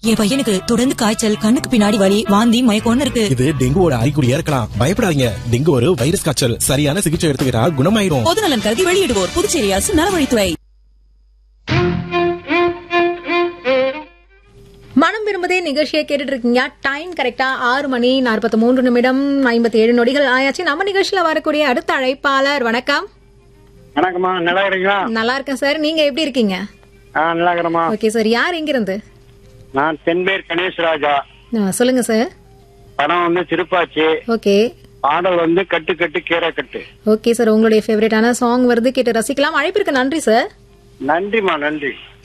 என் பையனுக்கு தொடர்ந்து காய்ச்சல் கண்ணுக்கு பின்னாடி வலி வாந்தி மயக்கம்னு இருக்கு இது டெங்குவோட அறிகுறியா இருக்கலாம் பயப்படாதீங்க டெங்கு ஒரு வைரஸ் காய்ச்சல் சரியான சிகிச்சை எடுத்துக்கிட்டா குணமாயிரும் பொதுநலன் கருதி வெளியிடுவோர் புதுச்சேரி அரசு நலவழித்துறை மனம் விரும்புதே நிகழ்ச்சியை கேட்டுட்டு இருக்கீங்க டைம் கரெக்டா ஆறு மணி நாற்பத்தி மூன்று நிமிடம் ஐம்பத்தி ஏழு நொடிகள் ஆயாச்சு நம்ம நிகழ்ச்சியில வரக்கூடிய அடுத்த அழைப்பாளர் வணக்கம் வணக்கம்மா நல்லா இருக்கிறீங்களா நல்லா இருக்கேன் சார் நீங்க எப்படி இருக்கீங்க ஆ நல்லா இருக்கிறேம்மா ஓகே சார் யார் எங்கிருந்து நான் தென்பேர் கணேஷ் ராஜா ஆ, சொல்லுங்க சார் படம் வந்து திருப்பாச்சி ஓகே பாடல் வந்து கட்டு கட்டு கீரை கட்டு ஓகே சார் உங்களுடைய ஃபேவரட்டான சாங் வருது கேட்டு ரசிக்கலாம் அழைப்பிற்கு நன்றி சார் நன்றிம்மா நன்றி